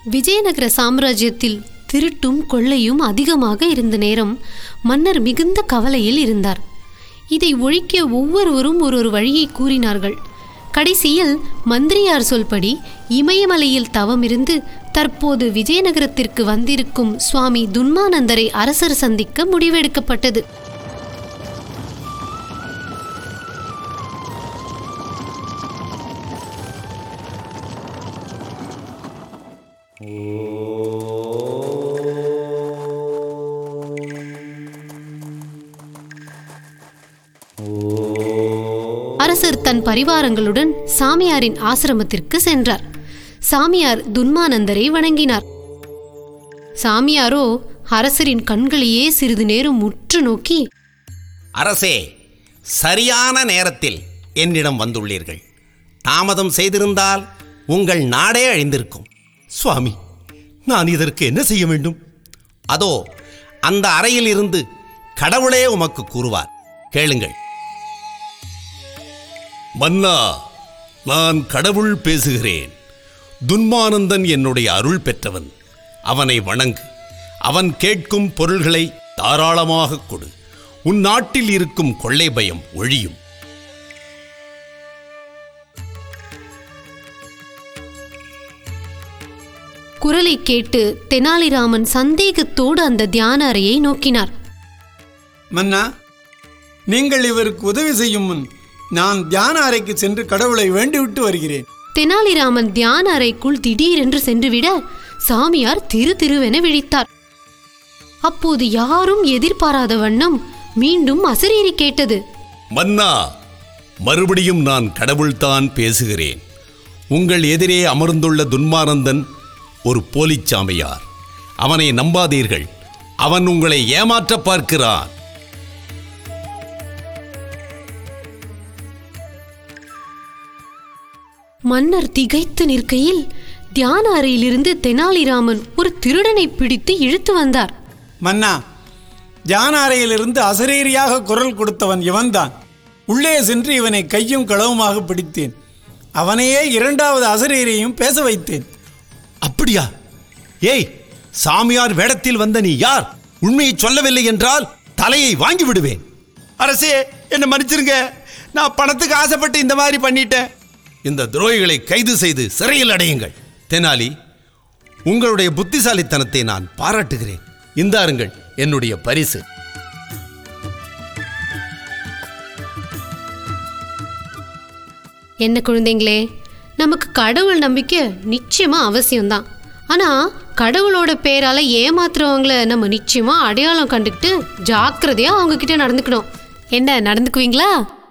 விஜயநகர சாம்ராஜ்யத்தில் திருட்டும் கொள்ளையும் அதிகமாக இருந்த நேரம் மன்னர் மிகுந்த கவலையில் இருந்தார் இதை ஒழிக்க ஒவ்வொருவரும் ஒரு ஒரு வழியை கூறினார்கள் கடைசியில் மந்திரியார் சொல்படி இமயமலையில் தவமிருந்து தற்போது விஜயநகரத்திற்கு வந்திருக்கும் சுவாமி துன்மானந்தரை அரசர் சந்திக்க முடிவெடுக்கப்பட்டது அரசர் தன் பரிவாரங்களுடன் சாமியாரின் ஆசிரமத்திற்கு சென்றார் சாமியார் துன்மானந்தரை வணங்கினார் சாமியாரோ அரசரின் கண்களையே சிறிது நேரம் உற்று நோக்கி அரசே சரியான நேரத்தில் என்னிடம் வந்துள்ளீர்கள் தாமதம் செய்திருந்தால் உங்கள் நாடே அழிந்திருக்கும் சுவாமி நான் இதற்கு என்ன செய்ய வேண்டும் அதோ அந்த அறையில் இருந்து கடவுளே உமக்கு கூறுவார் கேளுங்கள் மன்னா நான் கடவுள் பேசுகிறேன் துன்மானந்தன் என்னுடைய அருள் பெற்றவன் அவனை வணங்கு அவன் கேட்கும் பொருள்களை தாராளமாக கொடு உன் நாட்டில் இருக்கும் கொள்ளை பயம் ஒழியும் குரலை கேட்டு தெனாலிராமன் சந்தேகத்தோடு அந்த தியான அறையை நோக்கினார் மன்னா நீங்கள் இவருக்கு உதவி செய்யும் முன் நான் தியான அறைக்கு சென்று கடவுளை வேண்டிவிட்டு வருகிறேன் தெனாலிராமன் தியான அறைக்குள் திடீரென்று சென்றுவிட சாமியார் திரு திருவென விழித்தார் அப்போது யாரும் எதிர்பாராத வண்ணம் மீண்டும் அசரீரி கேட்டது மன்னா மறுபடியும் நான் கடவுள்தான் பேசுகிறேன் உங்கள் எதிரே அமர்ந்துள்ள துன்மானந்தன் ஒரு போலிச் சாமியார் அவனை நம்பாதீர்கள் அவன் உங்களை ஏமாற்ற பார்க்கிறான் மன்னர் திகைத்து நிற்கையில் தியான அறையிலிருந்து தெனாலிராமன் ஒரு திருடனை பிடித்து இழுத்து வந்தார் மன்னா தியான அறையிலிருந்து அசரீரியாக குரல் கொடுத்தவன் இவன்தான் உள்ளே சென்று இவனை கையும் களவுமாக பிடித்தேன் அவனையே இரண்டாவது அசரீரியையும் பேச வைத்தேன் அப்படியா ஏய் சாமியார் வேடத்தில் வந்த நீ யார் உண்மையை சொல்லவில்லை என்றால் தலையை வாங்கி விடுவேன் அரசே என்னை மன்னிச்சிருங்க நான் பணத்துக்கு ஆசைப்பட்டு இந்த மாதிரி பண்ணிட்டேன் இந்த துரோகிகளை கைது செய்து சிறையில் அடையுங்கள் தெனாலி உங்களுடைய புத்திசாலித்தனத்தை நான் பாராட்டுகிறேன் இந்தாருங்கள் என்னுடைய பரிசு என்ன குழந்தைங்களே நமக்கு கடவுள் நம்பிக்கை நிச்சயமா அவசியம்தான் ஆனா கடவுளோட பேரால ஏமாத்துறவங்கள நம்ம நிச்சயமா அடையாளம் கண்டுக்கிட்டு ஜாக்கிரதையா அவங்க கிட்ட நடந்துக்கணும் என்ன நடந்துக்குவீங்களா